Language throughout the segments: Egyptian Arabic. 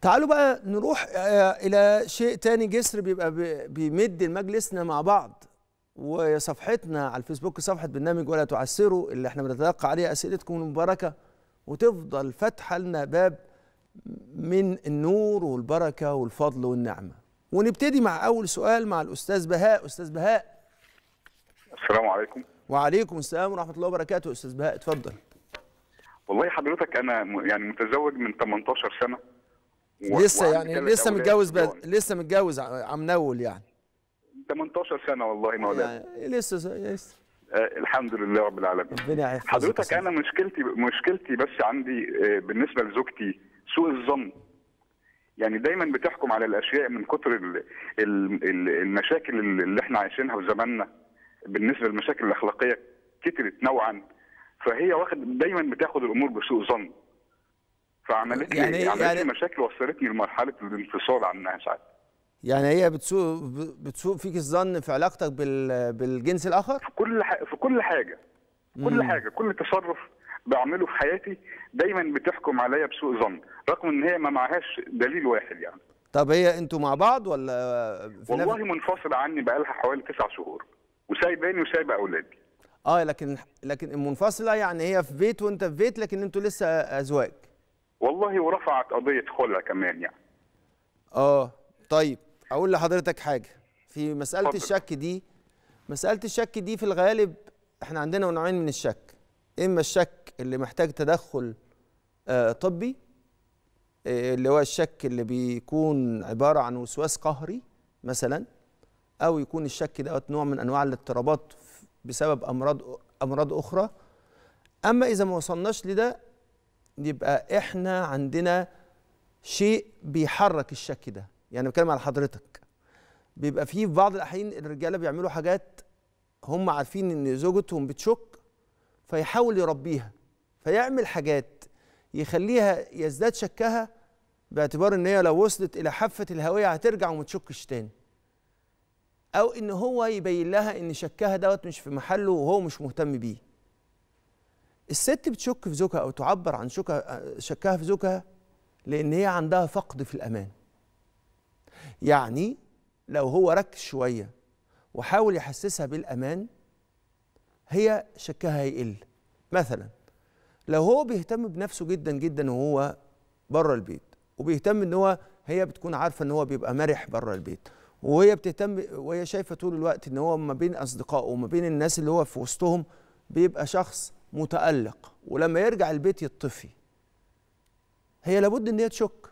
تعالوا بقى نروح آه، الى شيء تاني جسر بيبقى بي- بيمد مجلسنا مع بعض وصفحتنا على الفيسبوك صفحه برنامج ولا تعسروا اللي احنا بنتلقى عليها اسئلتكم المباركه وتفضل فاتحه لنا باب من النور والبركه والفضل والنعمه ونبتدي مع اول سؤال مع الاستاذ بهاء استاذ بهاء السلام عليكم وعليكم السلام ورحمه الله وبركاته استاذ بهاء اتفضل والله حضرتك انا م- يعني متزوج من 18 سنه و- لسه وعندي يعني ثلاث لسه أولاد متجوز بقى صبيان. لسه متجوز ع- عم نول يعني 18 سنه والله مولانا يعني لسه لسه آه الحمد لله رب العالمين ربنا يحفظك حضرتك يا انا مشكلتي مشكلتي بس عندي آه بالنسبه لزوجتي سوء الظن يعني دايما بتحكم على الاشياء من كتر ال- ال- ال- المشاكل اللي احنا عايشينها في زماننا بالنسبه للمشاكل الاخلاقيه كترت نوعا فهي واخد دايما بتاخد الامور بسوء ظن فعملت لي يعني- يعني عملت يعني- لي مشاكل وصلتني لمرحله الانفصال عنها ساعات يعني هي بتسوق بتسوق فيك الظن في علاقتك بال بالجنس الاخر في كل ح... في كل حاجه كل حاجه كل تصرف بعمله في حياتي دايما بتحكم عليا بسوء ظن رغم ان هي ما معهاش دليل واحد يعني طب هي انتوا مع بعض ولا في والله نفس- منفصله عني بقالها حوالي تسع شهور وسايباني وسايبه اولادي اه لكن لكن منفصله يعني هي في بيت وانت في بيت لكن انتوا لسه ازواج والله ورفعت قضيه خلع كمان يعني اه طيب اقول لحضرتك حاجه في مساله اتفضل. الشك دي مساله الشك دي في الغالب احنا عندنا نوعين من الشك اما الشك اللي محتاج تدخل آه طبي آه اللي هو الشك اللي بيكون عباره عن وسواس قهري مثلا او يكون الشك دوت نوع من انواع الاضطرابات ف- بسبب امراض امراض اخرى اما اذا ما وصلناش لده يبقى احنا عندنا شيء بيحرك الشك ده يعني بتكلم على حضرتك بيبقى فيه في بعض الاحيان الرجاله بيعملوا حاجات هم عارفين ان زوجتهم بتشك فيحاول يربيها فيعمل حاجات يخليها يزداد شكها باعتبار ان هي لو وصلت الى حافه الهويه هترجع وما تشكش تاني او ان هو يبين لها ان شكها دوت مش في محله وهو مش مهتم بيه الست بتشك في زوجها او تعبر عن شكها شكها في زوجها لان هي عندها فقد في الامان يعني لو هو ركز شويه وحاول يحسسها بالامان هي شكها هيقل مثلا لو هو بيهتم بنفسه جدا جدا وهو بره البيت وبيهتم ان هو هي بتكون عارفه ان هو بيبقى مرح بره البيت وهي بتهتم وهي شايفه طول الوقت ان هو ما بين اصدقائه وما بين الناس اللي هو في وسطهم بيبقى شخص متالق ولما يرجع البيت يطفي هي لابد ان هي تشك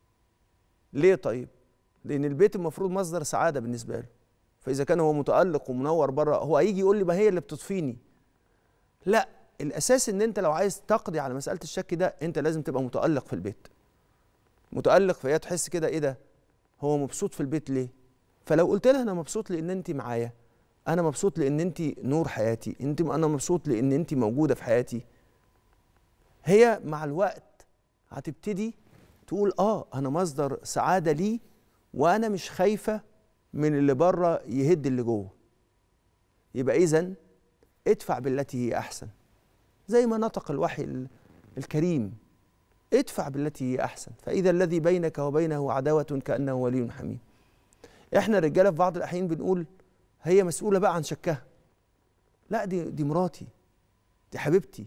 ليه طيب لان البيت المفروض مصدر سعاده بالنسبه له فاذا كان هو متالق ومنور بره هو هيجي يقول لي ما هي اللي بتطفيني لا الاساس ان انت لو عايز تقضي على مساله الشك ده انت لازم تبقى متالق في البيت متالق فهي تحس كده ايه ده هو مبسوط في البيت ليه فلو قلت لها انا مبسوط لان انت معايا انا مبسوط لان انت نور حياتي انت انا مبسوط لان انت موجوده في حياتي هي مع الوقت هتبتدي تقول اه انا مصدر سعاده لي وانا مش خايفه من اللي بره يهد اللي جوه يبقى اذا ادفع بالتي هي احسن زي ما نطق الوحي ال- الكريم ادفع بالتي هي احسن فاذا الذي بينك وبينه عداوه كانه ولي حميم احنا الرجاله في بعض الاحيان بنقول هي مسؤوله بقى عن شكها لا دي دي مراتي دي حبيبتي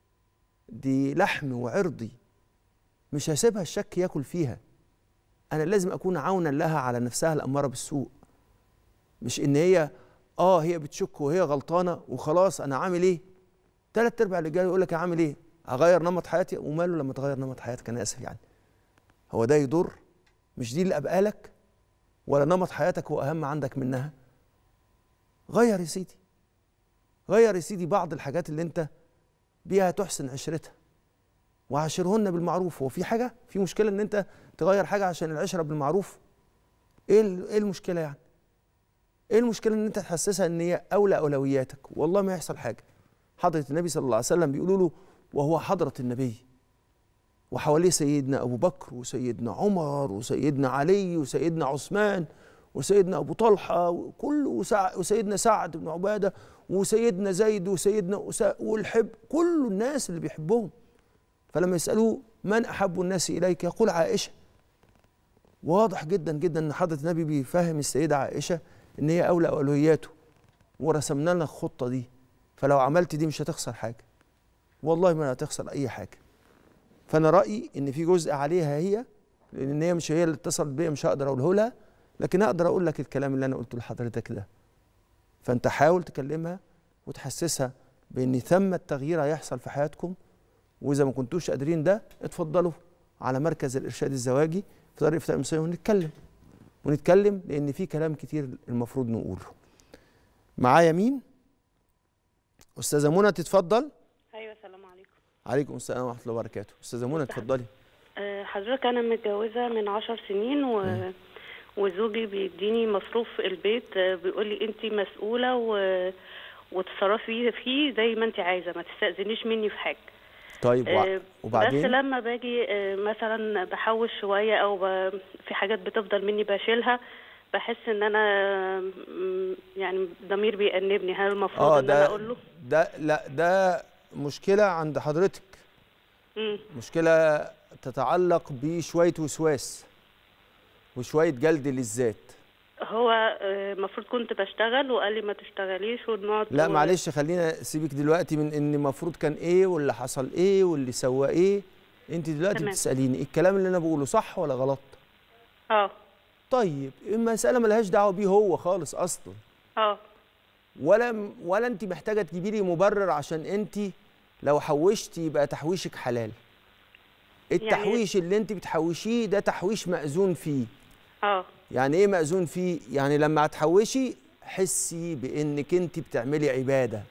دي لحم وعرضي مش هسيبها الشك ياكل فيها انا لازم اكون عونا لها على نفسها الاماره بالسوء مش ان هي اه هي بتشك وهي غلطانه وخلاص انا عامل ايه تلات ارباع الرجاله يقول لك هعمل ايه هغير نمط حياتي وماله لما تغير نمط حياتك انا اسف يعني هو ده يضر مش دي اللي ابقالك ولا نمط حياتك هو اهم عندك منها غير يا سيدي غير يا سيدي بعض الحاجات اللي انت بيها تحسن عشرتها وعاشرهن بالمعروف هو في حاجه في مشكله ان انت تغير حاجه عشان العشره بالمعروف ايه ال- ايه المشكله يعني ايه المشكله ان انت تحسسها ان هي اولى اولوياتك والله ما يحصل حاجه حضره النبي صلى الله عليه وسلم بيقولوا له وهو حضره النبي وحواليه سيدنا ابو بكر وسيدنا عمر وسيدنا علي وسيدنا عثمان وسيدنا ابو طلحه وكل وسع وسيدنا سعد بن عباده وسيدنا زيد وسيدنا أسا والحب كل الناس اللي بيحبهم فلما يسالوه من احب الناس اليك يقول عائشه واضح جدا جدا ان حضره النبي بيفهم السيده عائشه ان هي اولى اولوياته ورسمنا لنا الخطه دي فلو عملت دي مش هتخسر حاجه والله ما هتخسر اي حاجه فانا رايي ان في جزء عليها هي لان هي مش هي اللي اتصلت بيا مش هقدر اقوله لها لكن اقدر اقول لك الكلام اللي انا قلته لحضرتك ده فانت حاول تكلمها وتحسسها بان ثم التغيير هيحصل في حياتكم واذا ما كنتوش قادرين ده اتفضلوا على مركز الارشاد الزواجي في طريق فتاة المصرية ونتكلم ونتكلم لان في كلام كتير المفروض نقوله معايا مين استاذه منى تتفضل ايوه السلام عليكم عليكم السلام ورحمه الله وبركاته استاذه منى اتفضلي أه، حضرتك انا متجوزه من عشر سنين و... وزوجي بيديني مصروف البيت أه، بيقول لي انت مسؤوله و... وتصرفي فيه زي ما انت عايزه ما تستاذنيش مني في حاجه طيب وع- أه، بس وبعدين لما باجي أه، مثلا بحوش شويه او ب... في حاجات بتفضل مني بشيلها بحس ان انا م، يعني ضمير بيأنبني هل المفروض اه ان انا ده اقول له ده لا ده مشكله عند حضرتك مم. مشكله تتعلق بشويه وسواس وشويه جلد للذات هو آه، المفروض كنت بشتغل وقال لي ما تشتغليش ونقعد لا و- معلش خلينا سيبك دلوقتي من ان المفروض كان ايه واللي حصل ايه واللي سوى ايه انت دلوقتي تمام. بتساليني الكلام اللي انا بقوله صح ولا غلط اه طيب المساله ملهاش دعوه بيه هو خالص اصلا اه ولا ولا انت محتاجه تجيبي لي مبرر عشان انت لو حوشتي يبقى تحويشك حلال التحويش اللي انت بتحوشيه ده تحويش مأذون فيه اه يعني ايه مأذون فيه يعني لما هتحوشي حسي بانك انت بتعملي عباده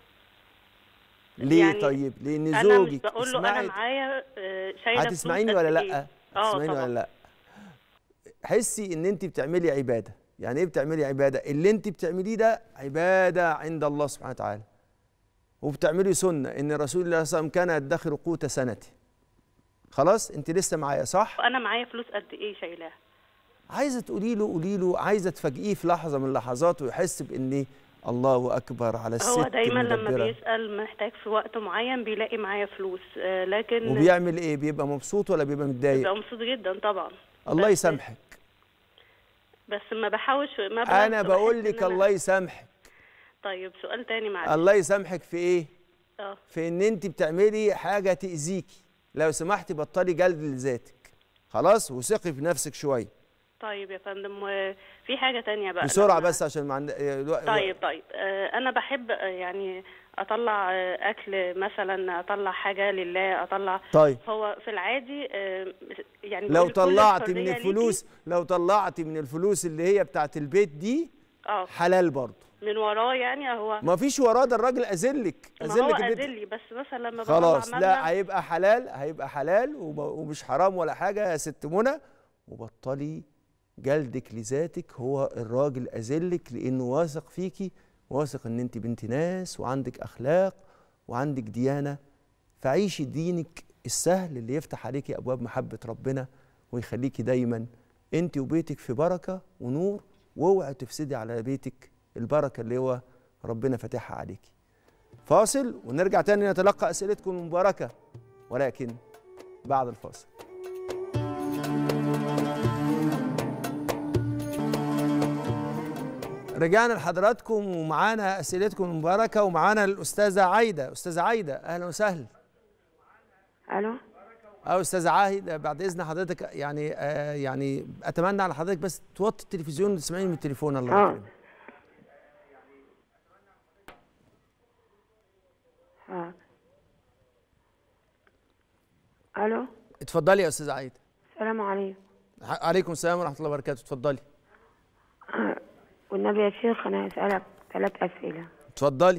ليه يعني طيب لان انا مش زوجك بقول له انا اسمعي معايا آه، شايله فلوس هتسمعيني قد ولا إيه. لا اه هتسمعيني طبعا ولا لا حسي ان انت بتعملي عباده يعني ايه بتعملي عباده اللي انت بتعمليه ده عباده عند الله سبحانه وتعالى وبتعملي سنه ان رسول الله صلى الله عليه وسلم كان يدخر قوت سنته خلاص انت لسه معايا صح وانا معايا فلوس قد ايه شايلاها عايزه تقولي له قولي له عايزه تفاجئيه في لحظه من اللحظات ويحس بان الله اكبر على الست هو دايما لما المدبرة. بيسال محتاج في وقت معين بيلاقي معايا فلوس آه، لكن وبيعمل ايه بيبقى مبسوط ولا بيبقى متضايق بيبقى مبسوط جدا طبعا الله بس- يسامحك بس ما بحوش مبلغ انا بحس بقول إن لك أنا- الله يسامحك طيب سؤال تاني معلش الله يسامحك في ايه اه في ان انت بتعملي حاجه تاذيكي لو سمحتي بطلي جلد لذاتك خلاص وثقي في نفسك شويه طيب يا فندم وفي حاجه تانية بقى بسرعه لما- بس عشان ما عند... الو- طيب طيب آه، انا بحب آه، يعني اطلع آه، اكل مثلا اطلع حاجه لله اطلع طيب هو في العادي آه، يعني لو بيقول كل طلعتي من الحرية ليكي. الفلوس لو طلعتي من الفلوس اللي هي بتاعت البيت دي اه حلال برضه من وراه يعني هو ما فيش وراه ده الراجل اذلك ما هو اذلك البيت اذلي بس مثلا لما خلاص بطلع لا مبلغ هيبقى حلال هيبقى حلال وب- ومش حرام ولا حاجه يا ست منى وبطلي جلدك لذاتك هو الراجل اذلك لانه واثق فيكي واثق ان انت بنت ناس وعندك اخلاق وعندك ديانه فعيشي دينك السهل اللي يفتح عليكي ابواب محبه ربنا ويخليكي دايما انت وبيتك في بركه ونور واوعي تفسدي على بيتك البركه اللي هو ربنا فاتحها عليكي فاصل ونرجع تاني نتلقى اسئلتكم المباركه ولكن بعد الفاصل رجعنا لحضراتكم ومعانا اسئلتكم المباركه ومعانا الاستاذه عايده استاذه عايده اهلا وسهلا الو اه استاذه عايده بعد اذن حضرتك يعني آه يعني اتمنى على حضرتك بس توطي التلفزيون وتسمعيني من التليفون الله اه يكرمك اه الو اتفضلي يا استاذه عايده السلام عليكم ع- عليكم السلام ورحمه الله وبركاته اتفضلي والنبي يا شيخ انا هسألك ثلاث اسئله اتفضلي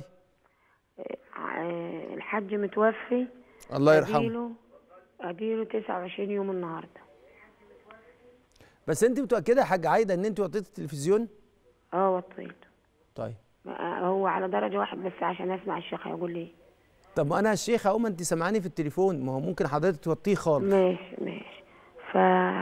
آه، الحج متوفي الله يرحمه اديله اديله 29 يوم النهارده بس انت متاكده يا حاج عايده ان انت وطيتي التلفزيون اه وطيته طيب آه، هو على درجه واحد بس عشان اسمع الشيخ هيقول لي إيه. طب ما انا الشيخ اهو ما انت سامعاني في التليفون ما هو ممكن حضرتك توطيه خالص ماشي ماشي ف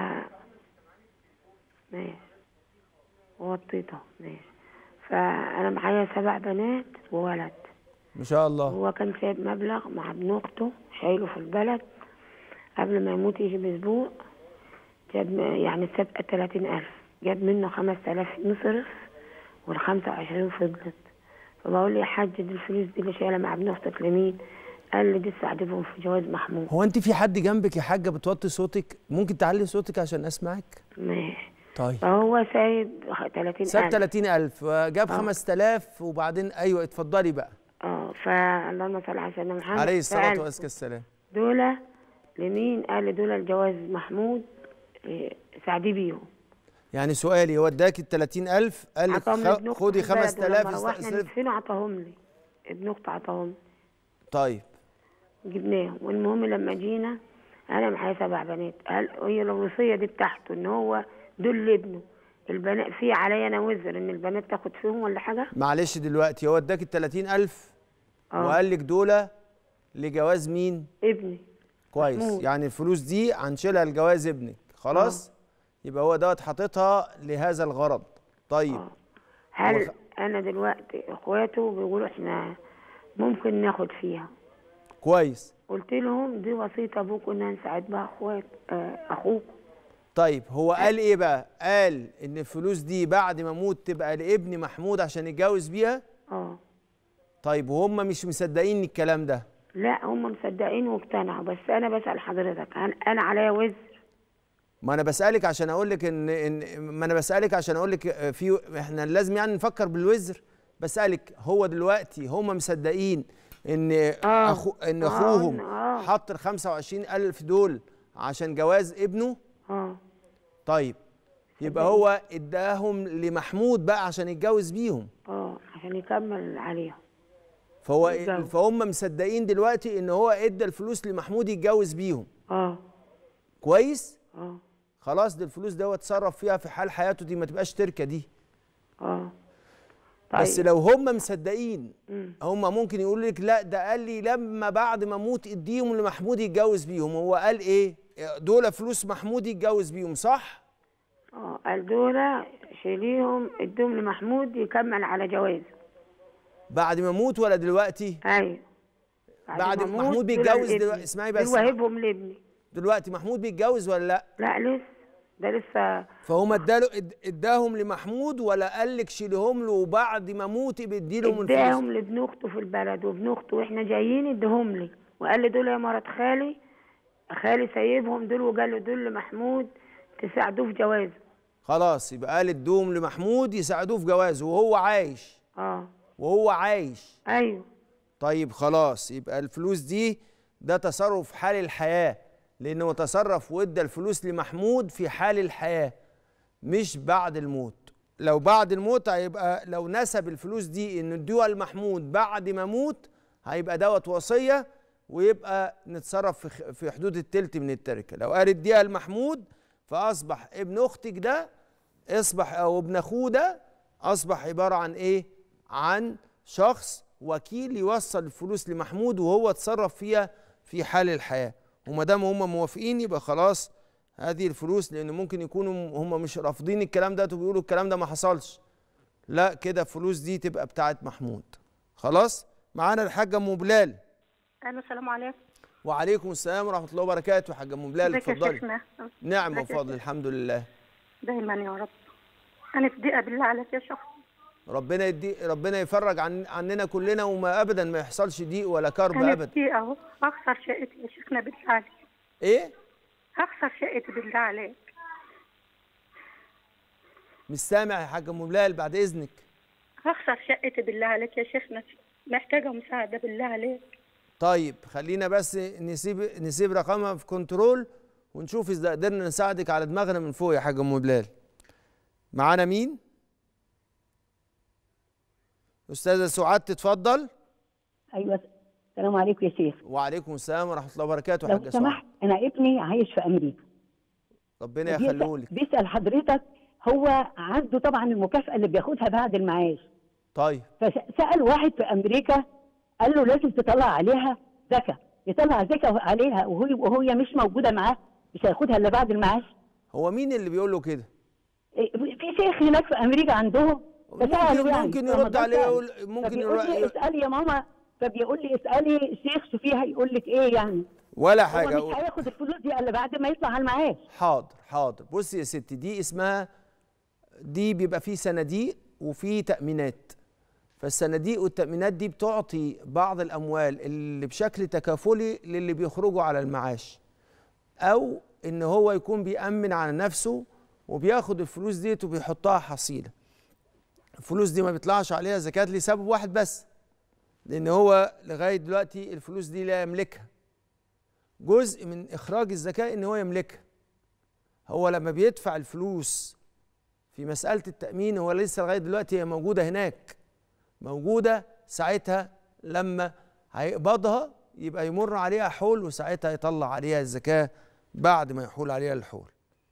ماشي وطيته ماشي فانا معايا سبع بنات وولد ما شاء الله هو كان سايب مبلغ مع ابن اخته شايله في البلد قبل ما يموت يجي باسبوع جاب م- يعني السابقة 30000 جاب منه 5000 نصرف وال 25 فضلت فبقول لي يا حاج دي الفلوس دي اللي شايلها مع ابن اختك لمين؟ قال لي دي استعدفهم في جواز محمود هو انت في حد جنبك يا حاجه بتوطي صوتك ممكن تعلي صوتك عشان اسمعك ماشي طيب فهو سايب 30000 ساب 30000 وجاب 5000 وبعدين ايوه اتفضلي بقى اه فاللهم صل على سيدنا محمد عليه الصلاه فقال وازكى السلام دول لمين؟ قال لي دول الجواز محمود إيه، ساعدي بيهم يعني سؤالي هو اداك ال 30000 قال لك عطاهم لي ابن خ- اختي خدي في البلد 5000 ولما روحنا استلف ندفنه عطاهم لي ابن اختي عطاهم لي طيب جبناهم والمهم لما جينا انا معايا سبع بنات قال هي الوصيه دي بتاعته ان هو دول لابنه البنات في عليا انا وزر ان البنات تاخد فيهم ولا حاجه معلش دلوقتي هو اداك ال 30000 اه. وقال لك دول لجواز مين ابني كويس محمود. يعني الفلوس دي هنشيلها لجواز ابنك خلاص يبقى هو دوت حاططها لهذا الغرض طيب اه هل وخ- انا دلوقتي اخواته بيقولوا احنا ممكن ناخد فيها كويس قلت لهم دي وصيه ابوك ان نساعد بها اخوات آه اخوك طيب هو قال ايه بقى قال ان الفلوس دي بعد ما اموت تبقى لابن محمود عشان يتجوز بيها اه طيب وهم مش مصدقين الكلام ده لا هم مصدقين واقتنعوا بس انا بسال حضرتك هل انا عليا وزر ما انا بسالك عشان اقول لك ان ان ما انا بسالك عشان اقول لك آه، في احنا لازم يعني نفكر بالوزر بسالك هو دلوقتي هم مصدقين ان آه. أخو ان آه، اخوهم آه. حط ال 25000 دول عشان جواز ابنه اه طيب يبقى هو اداهم لمحمود بقى عشان يتجوز بيهم اه عشان يكمل عليهم فهو يتجوز. فهم مصدقين دلوقتي ان هو ادى الفلوس لمحمود يتجوز بيهم اه كويس اه خلاص دي الفلوس ده هو اتصرف فيها في حال حياته دي ما تبقاش تركه دي اه بس لو هم مصدقين مم. هم ممكن يقولوا لك لا ده قال لي لما بعد ما اموت اديهم لمحمود يتجوز بيهم هو قال ايه دول فلوس محمود يتجوز بيهم صح اه قال دول شيليهم ادوهم لمحمود يكمل على جوازه بعد ما اموت ولا دلوقتي ايوه بعد ما ما أموت محمود دول بيتجوز لابني. دلوقتي اسمعي بس دول وهبهم لابني دلوقتي محمود بيتجوز ولا لا لا لسه ده لسه فهم اداله اد- اداهم لمحمود ولا قال لك شيلهم له وبعد ما اموت يبقى اديلهم الفلوس اداهم لابن اخته في البلد وابن اخته واحنا جايين اداهم لي وقال لي دول يا مرات خالي خالي سايبهم دول وقال له دول لمحمود تساعدوه في جوازه خلاص يبقى قال ادوهم لمحمود يساعدوه في جوازه وهو عايش اه وهو عايش ايوه طيب خلاص يبقى الفلوس دي ده تصرف حال الحياة لأنه تصرف وادى الفلوس لمحمود في حال الحياة مش بعد الموت لو بعد الموت هيبقى لو نسب الفلوس دي انه ادوها لمحمود بعد ما اموت هيبقى دوت وصية ويبقى نتصرف في خ- في حدود التلت من التركة لو قال اديها لمحمود فأصبح ابن أختك ده اصبح أو ابن أخوه ده أصبح عبارة عن إيه؟ عن شخص وكيل يوصل الفلوس لمحمود وهو اتصرف فيها في حال الحياة وما دام هم موافقين يبقى خلاص هذه الفلوس لأن ممكن يكونوا هم مش رافضين الكلام ده وبيقولوا الكلام ده ما حصلش لا كده الفلوس دي تبقى بتاعت محمود خلاص معانا الحاجة أم بلال الو السلام عليكم وعليكم السلام ورحمة الله وبركاته حاجة أم بلال ازيك يا اتفضلي شيخنا نعم ازيك يا وفضل شيخ؟ الحمد لله دايما يا رب انا في دقيقه بالله عليك يا شيخ ربنا يدي ربنا يفرج عن عننا كلنا وما ابدا ما يحصلش ضيق ولا كرب انا في ابدا دقيقه اهو هخسر شقتي يا شيخنا بالله عليك ايه هخسر شقتي بالله عليك مش سامع يا حاجه ام بلال بعد اذنك هخسر شقتي بالله عليك يا شيخنا محتاجه مساعده بالله عليك طيب خلينا بس نسيب نسيب رقمها في كنترول ونشوف اذا قدرنا نساعدك على دماغنا من فوق يا حاجه ام بلال معانا مين استاذه سعاد تتفضل ايوه السلام عليكم يا شيخ وعليكم السلام ورحمه الله وبركاته لو حاجه سعاد سمحت انا ابني عايش في امريكا ربنا بيسأل- يخليهولك بيسال حضرتك هو عنده طبعا المكافاه اللي بياخدها بعد المعاش طيب فسال واحد في امريكا قال له لازم تطلع عليها زكاه يطلع زكاه عليها وهي وهي مش موجوده معاه مش هياخدها الا بعد المعاش هو مين اللي بيقول له كده إيه، في شيخ هناك في امريكا عندهم فسأله ممكن يعني، ممكن رمضان يرد عليه سأل. يقول ممكن فبيقول لي يرد اسالي يا ماما فبيقول لي اسالي الشيخ شوفيها يقول لك ايه يعني ولا هو حاجه مش هياخد الفلوس دي الا بعد ما يطلع على المعاش حاضر حاضر بصي يا ستي دي اسمها دي بيبقى فيه صناديق وفيه تأمينات فالصناديق والتأمينات دي بتعطي بعض الأموال اللي بشكل تكافلي للي بيخرجوا على المعاش أو إن هو يكون بيأمن على نفسه وبياخد الفلوس ديت وبيحطها حصيلة الفلوس دي ما بيطلعش عليها زكاة لسبب واحد بس لأن هو لغاية دلوقتي الفلوس دي لا يملكها جزء من إخراج الزكاة إن هو يملكها هو لما بيدفع الفلوس في مسألة التأمين هو لسه لغاية دلوقتي هي موجودة هناك موجودة ساعتها لما هيقبضها يبقى يمر عليها حول وساعتها يطلع عليها الزكاة بعد ما يحول عليها الحول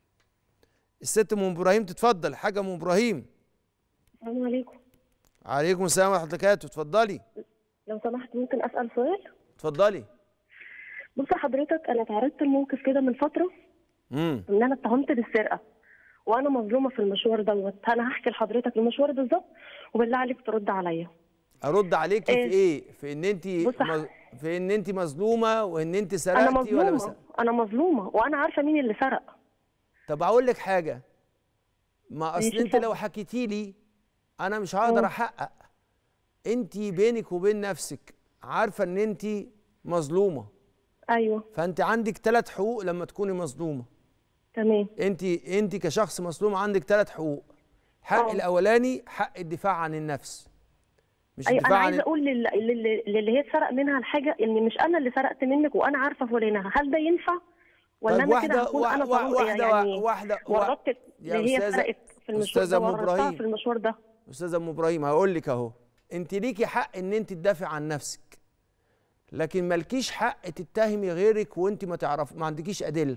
الست ام ابراهيم تتفضل حاجة ام ابراهيم السلام عليكم عليكم السلام ورحمة الله وبركاته اتفضلي لو سمحت ممكن اسال سؤال اتفضلي بص حضرتك انا تعرضت لموقف كده من فتره امم ان انا اتهمت بالسرقه وانا مظلومه في المشوار دوت انا هحكي لحضرتك المشوار بالظبط وبالله عليك ترد عليا ارد عليكي في إيه؟ ايه في ان انت بص ح- مز... في ان انت مظلومة وان انت انا سرقتي ولا مس... مظلومه انا مظلومه وانا عارفه مين اللي سرق طب اقول لك حاجه ما اصل ماشي، انت اتفضل. لو حكيتي لي انا مش هقدر مم. احقق انت بينك وبين نفسك عارفه ان انت مظلومه ايوه فانت عندك ثلاث حقوق لما تكوني مظلومه تمام انت انت كشخص مظلوم عندك ثلاث حقوق الحق اه. الاولاني حق الدفاع عن النفس مش أي انا الدفاع عن عايزه اقول لل- لل- للي هي اتسرق منها الحاجه ان مش انا اللي سرقت منك وانا عارفه فلانها هل ده ينفع ولا طيب انا كده واحده هكون انا وا- ظلم- واحده يعني واحده ورطت يا اللي هي أستاذة- سرقت في المشوار أستاذة ده أم ورطتها إبراهيم. في المشوار ده استاذه ام ابراهيم هقول لك اهو انت ليكي حق ان انت تدافع عن نفسك لكن مالكيش حق تتهمي غيرك وانت ما تعرف ما عندكيش ادله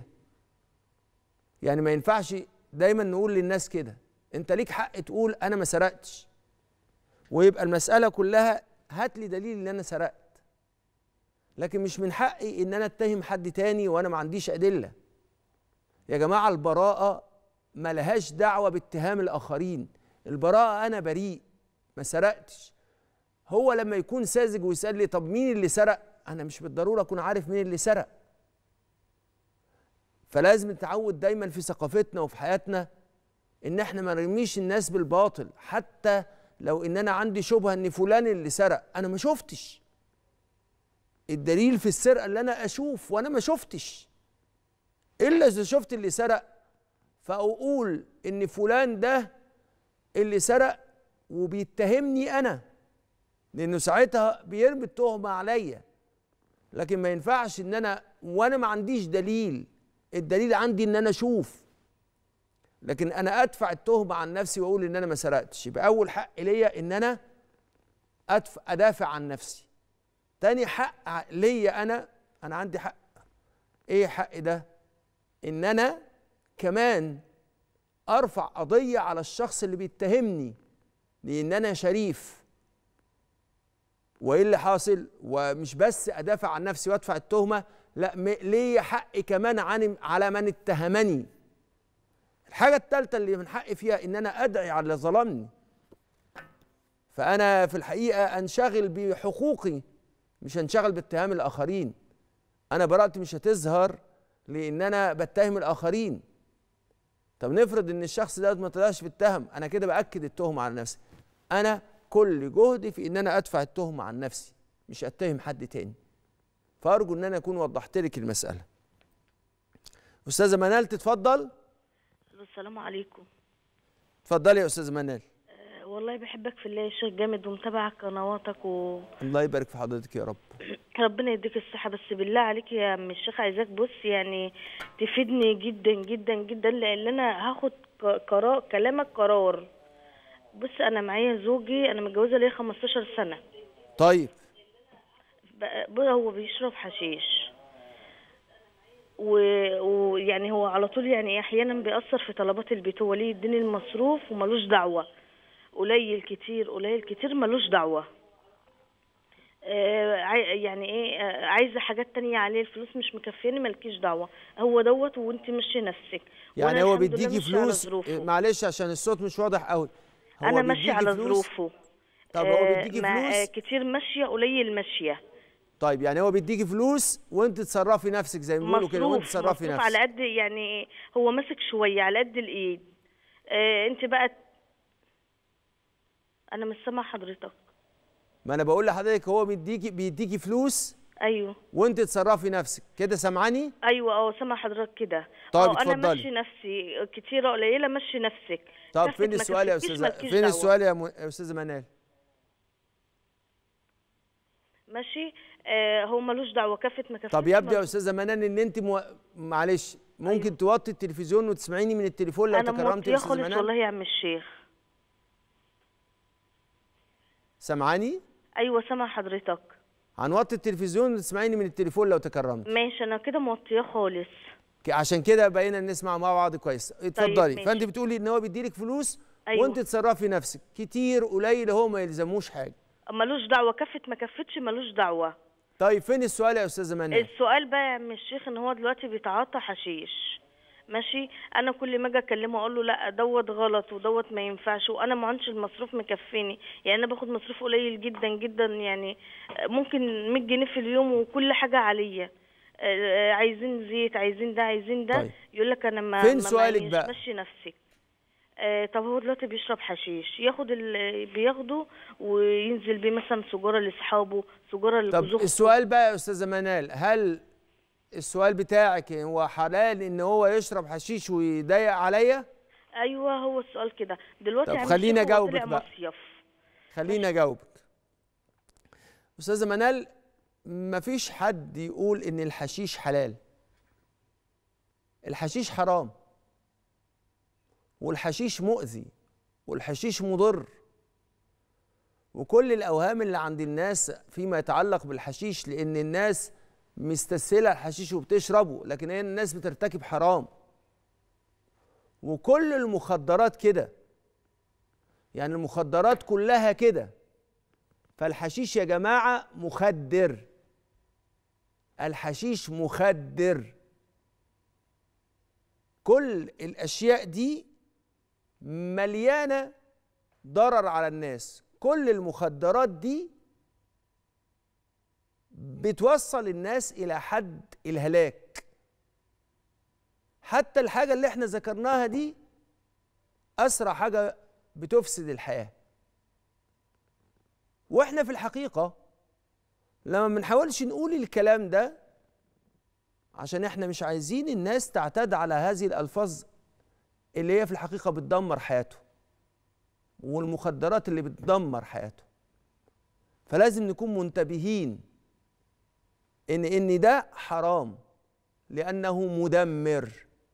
يعني ما ينفعش دايما نقول للناس كده انت ليك حق تقول انا ما سرقتش ويبقى المساله كلها هات لي دليل ان انا سرقت لكن مش من حقي ان انا اتهم حد تاني وانا ما عنديش ادله يا جماعه البراءه ما لهاش دعوه باتهام الاخرين البراءه انا بريء ما سرقتش هو لما يكون ساذج ويسال لي طب مين اللي سرق انا مش بالضروره اكون عارف مين اللي سرق فلازم نتعود دايما في ثقافتنا وفي حياتنا ان احنا ما نرميش الناس بالباطل حتى لو ان انا عندي شبهه ان فلان اللي سرق انا ما شفتش الدليل في السرقه اللي انا اشوف وانا ما شفتش الا اذا شفت اللي سرق فاقول ان فلان ده اللي سرق وبيتهمني انا لانه ساعتها بيرمي التهمه عليا لكن ما ينفعش ان انا وانا ما عنديش دليل الدليل عندي ان انا اشوف لكن انا ادفع التهمه عن نفسي واقول ان انا ما سرقتش يبقى اول حق ليا ان انا أدفع ادافع عن نفسي تاني حق ليا انا انا عندي حق ايه حق ده ان انا كمان ارفع قضيه على الشخص اللي بيتهمني لان انا شريف وايه اللي حاصل ومش بس ادافع عن نفسي وادفع التهمه لا م- ليا حق كمان عن على من اتهمني الحاجه الثالثه اللي من حقي فيها ان انا ادعي على اللي ظلمني فانا في الحقيقه انشغل بحقوقي مش هنشغل باتهام الاخرين انا براءتي مش هتظهر لان انا بتهم الاخرين طب نفرض ان الشخص ده ما طلعش بيتهم انا كده باكد التهمه على نفسي انا كل جهدي في ان انا ادفع التهمه عن نفسي مش اتهم حد تاني فارجو ان انا اكون وضحت لك المساله استاذه منال تتفضل السلام عليكم اتفضلي يا استاذه منال أه والله بحبك في الله يا شيخ جامد ومتابعة قنواتك و... الله يبارك في حضرتك يا رب ربنا يديك الصحة بس بالله عليك يا عم الشيخ عايزاك بص يعني تفيدني جدا جدا جدا لان انا هاخد ق- قرار كلامك قرار بص انا معايا زوجي انا متجوزة ليا 15 سنة طيب بقى- بقى هو بيشرب حشيش و- ويعني هو على طول يعني احيانا بيأثر في طلبات البيت هو ليه يديني المصروف وملوش دعوة قليل كتير قليل كتير ملوش دعوة آه عاي- يعني ايه آه عايزه حاجات تانية عليه الفلوس مش مكفياني مالكيش دعوه هو دوت وانت مشي نفسك يعني وأنا هو الحمد لله بيديكي ماشية على فلوس ظروفه. معلش عشان الصوت مش واضح قوي هو انا ماشيه بيديكي على فلوس؟ ظروفه طب هو آه، بيديكي مع- فلوس؟ آه، كتير ماشيه قليل ماشيه طيب طيب يعني هو بيديكي فلوس وانت تصرفي نفسك زي ما بيقولوا كده وانت مصروف تصرفي مصروف نفسك على قد يعني هو ماسك شويه على قد الايد آه انت بقى انا مش سامعه حضرتك ما انا بقول لحضرتك هو بيديكي بيديكي فلوس ايوه وانت تصرفي نفسك كده سامعاني ايوه اه سامعه حضرتك كده طيب، اه انا اتفضلي. ماشي نفسي كتيره قليله مشي نفسك طب كفت فين ما السؤال يا كفتيش استاذه مالكيش فين دعوة. السؤال يا, م... يا استاذه منال ماشي آه هو ملوش دعوه كفت ما كفتش طب يبدو يا ملوش- استاذه منال ان انت مو... معلش ممكن توطي التلفزيون وتسمعيني من التليفون لو انا تكرمتي يا موطيه استاذه خالص منال والله يا عم الشيخ سامعاني ايوه سامع حضرتك هنوطي التلفزيون وتسمعيني من التليفون لو تكرمت ماشي انا كده موطيه خالص ك- عشان كده بقينا نسمع مع بعض كويس اتفضلي ماشي. فانت بتقولي ان هو بيديلك فلوس أيوة. وانت تصرفي نفسك كتير قليل هو ما يلزموش حاجه ملوش دعوه كفت ما كفتش ملوش دعوه طيب فين السؤال يا استاذه منال السؤال بقى يا عم الشيخ ان هو دلوقتي بيتعاطى حشيش ماشي انا كل ما اجي اكلمه اقول له لا دوت غلط ودوت ما ينفعش وانا ما عندش المصروف مكفيني يعني انا باخد مصروف قليل جدا جدا يعني ممكن 100 جنيه في اليوم وكل حاجه عليا آه، عايزين زيت عايزين ده عايزين ده طيب. يقول لك انا ما فين ما سؤالك معيش، بقى؟ مشي نفسك آه طب هو دلوقتي بيشرب حشيش ياخد اللي بياخده وينزل بيه مثلا سجاره لاصحابه سجاره طب لجوز السؤال بقى يا استاذه منال هل السؤال بتاعك هو حلال ان هو يشرب حشيش ويضايق عليا ايوه هو السؤال كده دلوقتي طب عم خليني الشيخ هو أجاوبك طلع بقى. مصيف خليني اجاوبك استاذه منال مفيش حد يقول ان الحشيش حلال الحشيش حرام والحشيش مؤذي والحشيش مضر وكل الاوهام اللي عند الناس فيما يتعلق بالحشيش لان الناس مستسهله الحشيش وبتشربه لكن هي الناس بترتكب حرام وكل المخدرات كده يعني المخدرات كلها كده فالحشيش يا جماعه مخدر الحشيش مخدر كل الاشياء دي مليانه ضرر على الناس كل المخدرات دي بتوصل الناس الى حد الهلاك حتى الحاجه اللي احنا ذكرناها دي اسرع حاجه بتفسد الحياه واحنا في الحقيقه لما بنحاولش نقول الكلام ده عشان احنا مش عايزين الناس تعتاد على هذه الالفاظ اللي هي في الحقيقه بتدمر حياته والمخدرات اللي بتدمر حياته فلازم نكون منتبهين ان ان ده حرام لانه مدمر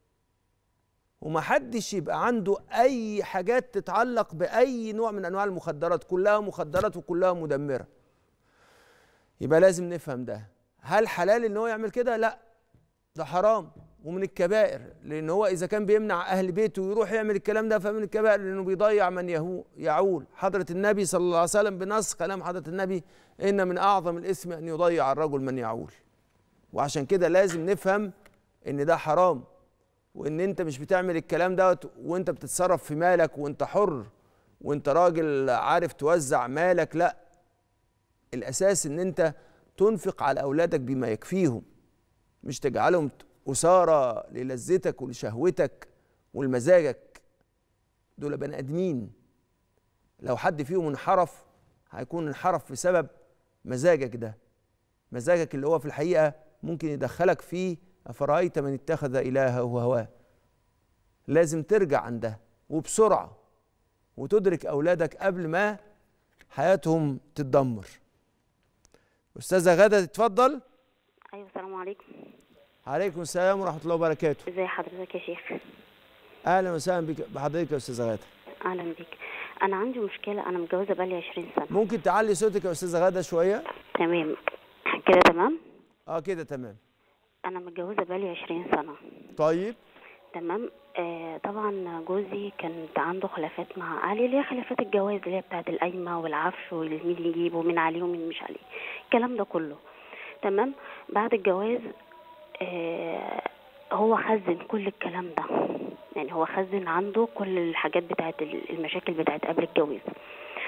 ومحدش يبقى عنده اي حاجات تتعلق باي نوع من انواع المخدرات كلها مخدرات وكلها مدمره يبقى لازم نفهم ده هل حلال ان هو يعمل كده لا ده حرام ومن الكبائر لان هو اذا كان بيمنع اهل بيته يروح يعمل الكلام ده فمن الكبائر لانه بيضيع من يهو يعول حضره النبي صلى الله عليه وسلم بنص كلام حضره النبي ان من اعظم الاثم ان يضيع الرجل من يعول وعشان كده لازم نفهم ان ده حرام وان انت مش بتعمل الكلام ده وانت بتتصرف في مالك وانت حر وانت راجل عارف توزع مالك لا الاساس ان انت تنفق على اولادك بما يكفيهم مش تجعلهم أسارة للذتك ولشهوتك ولمزاجك دول بني آدمين لو حد فيهم انحرف هيكون انحرف بسبب مزاجك ده مزاجك اللي هو في الحقيقة ممكن يدخلك فيه أفرأيت من اتخذ إلهه هواه لازم ترجع عن ده وبسرعة وتدرك أولادك قبل ما حياتهم تتدمر أستاذة غادة تتفضل ايوه السلام عليكم عليكم السلام ورحمة الله وبركاته ازي حضرتك يا شيخ أهلا وسهلا بك بحضرتك يا أستاذة غادة اهلا بيك انا عندي مشكله انا متجوزه بقالي 20 سنه ممكن تعلي صوتك يا أستاذة غادة شوية تمام كده تمام أه كده تمام انا متجوزه بقالي 20 سنه طيب تمام آه طبعا جوزي كانت عنده خلافات مع اهلي اللي هي خلافات الجواز اللي هي بتاعت القايمه والعفش ومين اللي يجيبه ومين عليه ومين مش عليه الكلام ده كله تمام بعد الجواز آه هو خزن كل الكلام ده يعني هو خزن عنده كل الحاجات بتاعت المشاكل بتاعت قبل الجواز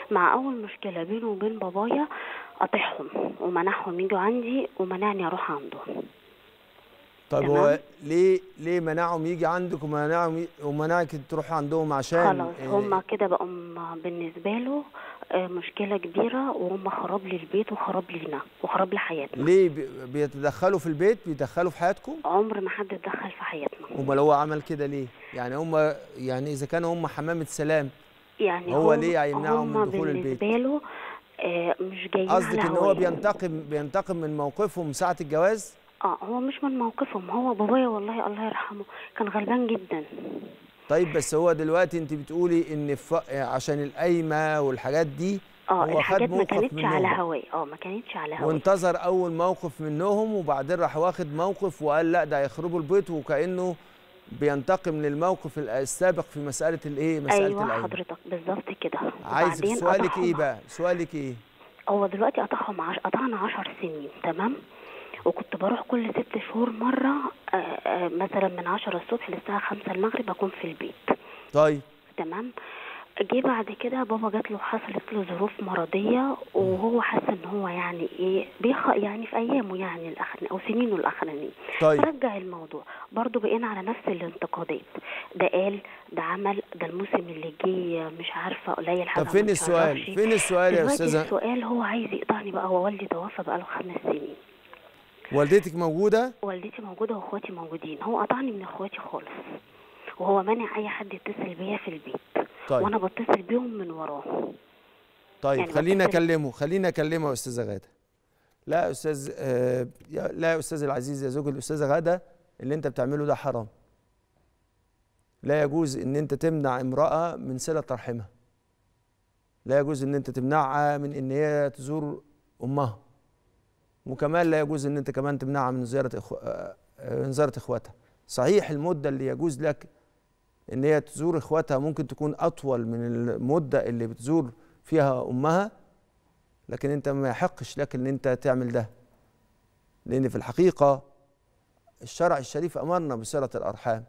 مع اول مشكله بينه وبين بابايا قاطعهم ومنعهم يجوا عندي ومنعني اروح عندهم طيب تمام. هو ليه ليه منعهم يجي عندك ومنعهم ي- ومنعك تروح عندهم عشان خلاص آه، هما كده بقوا م- بالنسبه له آه، مشكله كبيره وهم خراب لي البيت وخراب لينا وخراب لحياتنا ليه بي- بيتدخلوا في البيت بيدخلوا في حياتكم عمر ما حد اتدخل في حياتنا امال هو عمل كده ليه يعني هم يعني اذا كانوا هم حمامه سلام يعني هو هم- ليه هيمنعهم من هما دخول البيت؟ بالنسبه له آه، مش جايين قصدك على ان هو هواية. بينتقم بينتقم من موقفهم ساعه الجواز اه هو مش من موقفهم هو بابايا والله الله يرحمه كان غلبان جدا طيب بس هو دلوقتي انت بتقولي ان ف... عشان القايمه والحاجات دي اه هو خد الحاجات ما موقف كانتش منهم. على هواي اه ما كانتش على هواي وانتظر اول موقف منهم وبعدين راح واخد موقف وقال لا ده هيخربوا البيت وكانه بينتقم للموقف ال- السابق في مساله الايه مساله ايوه القايمه حضرتك بالظبط كده عايزك وبعدين سؤالك قطعهم- ايه بقى سؤالك ايه هو دلوقتي قطعهم عش... قطعنا عشر سنين تمام وكنت بروح كل ست شهور مرة آه، آه، مثلا من عشرة الصبح للساعة خمسة المغرب أكون في البيت طيب تمام جه بعد كده بابا جات له حصلت له ظروف مرضية وهو حس ان هو يعني ايه بيخ يعني في ايامه يعني الاخرين او سنينه الاخرانيين طيب. رجع الموضوع برضه بقينا على نفس الانتقادات ده قال ده عمل ده الموسم اللي جه مش عارفه قليل حاجه طب فين ما السؤال اتشرفش. فين السؤال يا دلوقتي استاذه السؤال هو عايز يقطعني بقى هو والدي توفى بقى له خمس سنين والدتك موجوده والدتي موجوده واخواتي موجودين هو قطعني من اخواتي خالص وهو مانع اي حد يتصل بيا في البيت طيب. وانا بتصل بيهم من وراه طيب يعني خلينا بتصل- اكلمه خلينا اكلمه يا استاذه غاده لا يا استاذ آه يا- لا يا استاذ العزيز يا زوج الاستاذه غاده اللي انت بتعمله ده حرام لا يجوز ان انت تمنع امراه من صله رحمها لا يجوز ان انت تمنعها من ان هي تزور امها وكمان لا يجوز ان انت كمان تمنعها من زياره إخو... آه، آه، من زياره اخواتها صحيح المده اللي يجوز لك ان هي تزور اخواتها ممكن تكون اطول من المده اللي بتزور فيها امها لكن انت ما يحقش لك ان انت تعمل ده لان في الحقيقه الشرع الشريف امرنا بصله الارحام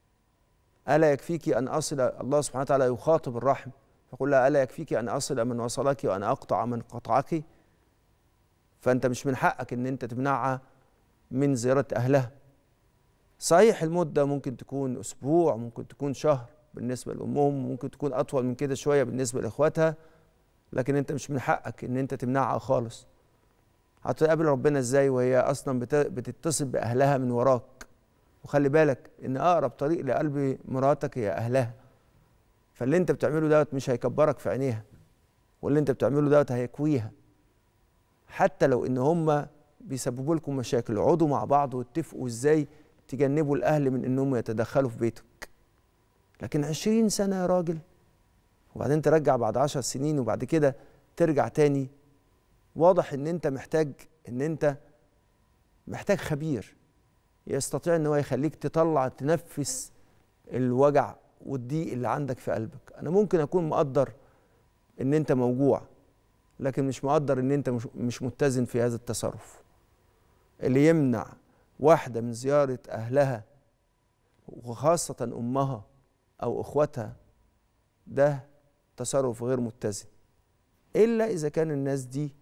الا يكفيك ان اصل الله سبحانه وتعالى يخاطب الرحم فقل لها الا يكفيك ان اصل من وصلك وان اقطع من قطعك فانت مش من حقك ان انت تمنعها من زياره اهلها صحيح المده ممكن تكون اسبوع ممكن تكون شهر بالنسبه لامهم ممكن تكون اطول من كده شويه بالنسبه لاخواتها لكن انت مش من حقك ان انت تمنعها خالص هتقابل ربنا ازاي وهي اصلا بت- بتتصل باهلها من وراك وخلي بالك ان اقرب طريق لقلب مراتك هي اهلها فاللي انت بتعمله دوت مش هيكبرك في عينيها واللي انت بتعمله دوت هيكويها حتى لو ان هم بيسببوا لكم مشاكل اقعدوا مع بعض واتفقوا ازاي تجنبوا الاهل من انهم يتدخلوا في بيتك لكن عشرين سنه يا راجل وبعدين ترجع بعد عشر سنين وبعد كده ترجع تاني واضح ان انت محتاج ان انت محتاج خبير يستطيع ان هو يخليك تطلع تنفس الوجع والضيق اللي عندك في قلبك انا ممكن اكون مقدر ان انت موجوع لكن مش مقدر ان انت مش, مش متزن في هذا التصرف اللي يمنع واحدة من زيارة أهلها وخاصة أمها أو إخواتها ده تصرف غير متزن إلا إذا كان الناس دي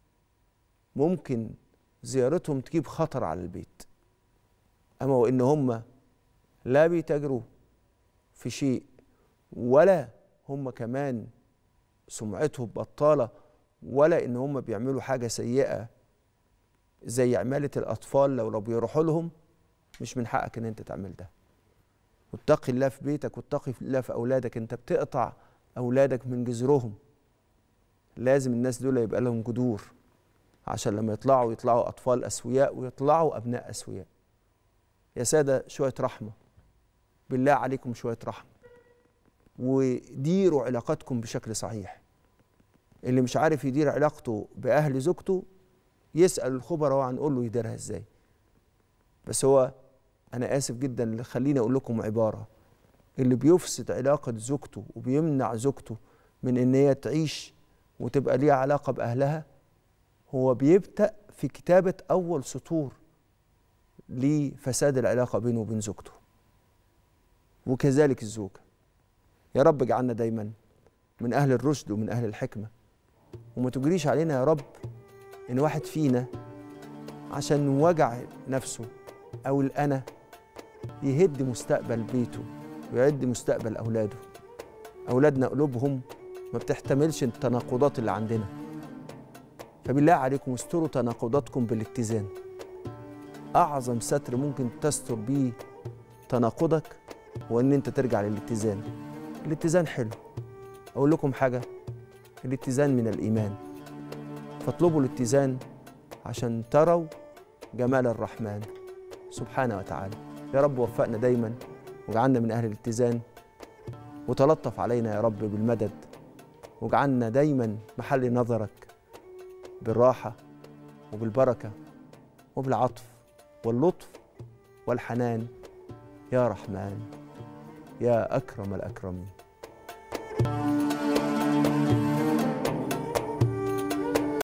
ممكن زيارتهم تجيب خطر على البيت أما وإن هم لا بيتاجروا في شيء ولا هم كمان سمعتهم بطالة ولا إن هم بيعملوا حاجة سيئة زي عمالة الأطفال لو لو بيروحوا لهم مش من حقك إن أنت تعمل ده واتقي الله في بيتك واتقي الله في أولادك أنت بتقطع أولادك من جذرهم لازم الناس دول يبقى لهم جذور عشان لما يطلعوا يطلعوا أطفال أسوياء ويطلعوا أبناء أسوياء يا سادة شوية رحمة بالله عليكم شوية رحمة وديروا علاقاتكم بشكل صحيح اللي مش عارف يدير علاقته بأهل زوجته يسأل الخبراء وهنقول له يديرها ازاي بس هو أنا آسف جدا اللي خليني أقول لكم عبارة اللي بيفسد علاقة زوجته وبيمنع زوجته من إن هي تعيش وتبقى ليها علاقة بأهلها هو بيبدأ في كتابة أول سطور لفساد العلاقة بينه وبين زوجته وكذلك الزوجة يا رب اجعلنا دايما من أهل الرشد ومن أهل الحكمة وما تجريش علينا يا رب إن واحد فينا عشان وجع نفسه أو الأنا يهد مستقبل بيته ويعد مستقبل أولاده أولادنا قلوبهم ما بتحتملش التناقضات اللي عندنا فبالله عليكم استروا تناقضاتكم بالاتزان أعظم ستر ممكن تستر بيه تناقضك هو إن أنت ترجع للاتزان الاتزان حلو أقول لكم حاجة الاتزان من الإيمان فاطلبوا الاتزان عشان تروا جمال الرحمن سبحانه وتعالى يا رب وفقنا دايما واجعلنا من أهل الاتزان وتلطف علينا يا رب بالمدد واجعلنا دايما محل نظرك بالراحة وبالبركة وبالعطف واللطف والحنان يا رحمن يا أكرم الأكرمين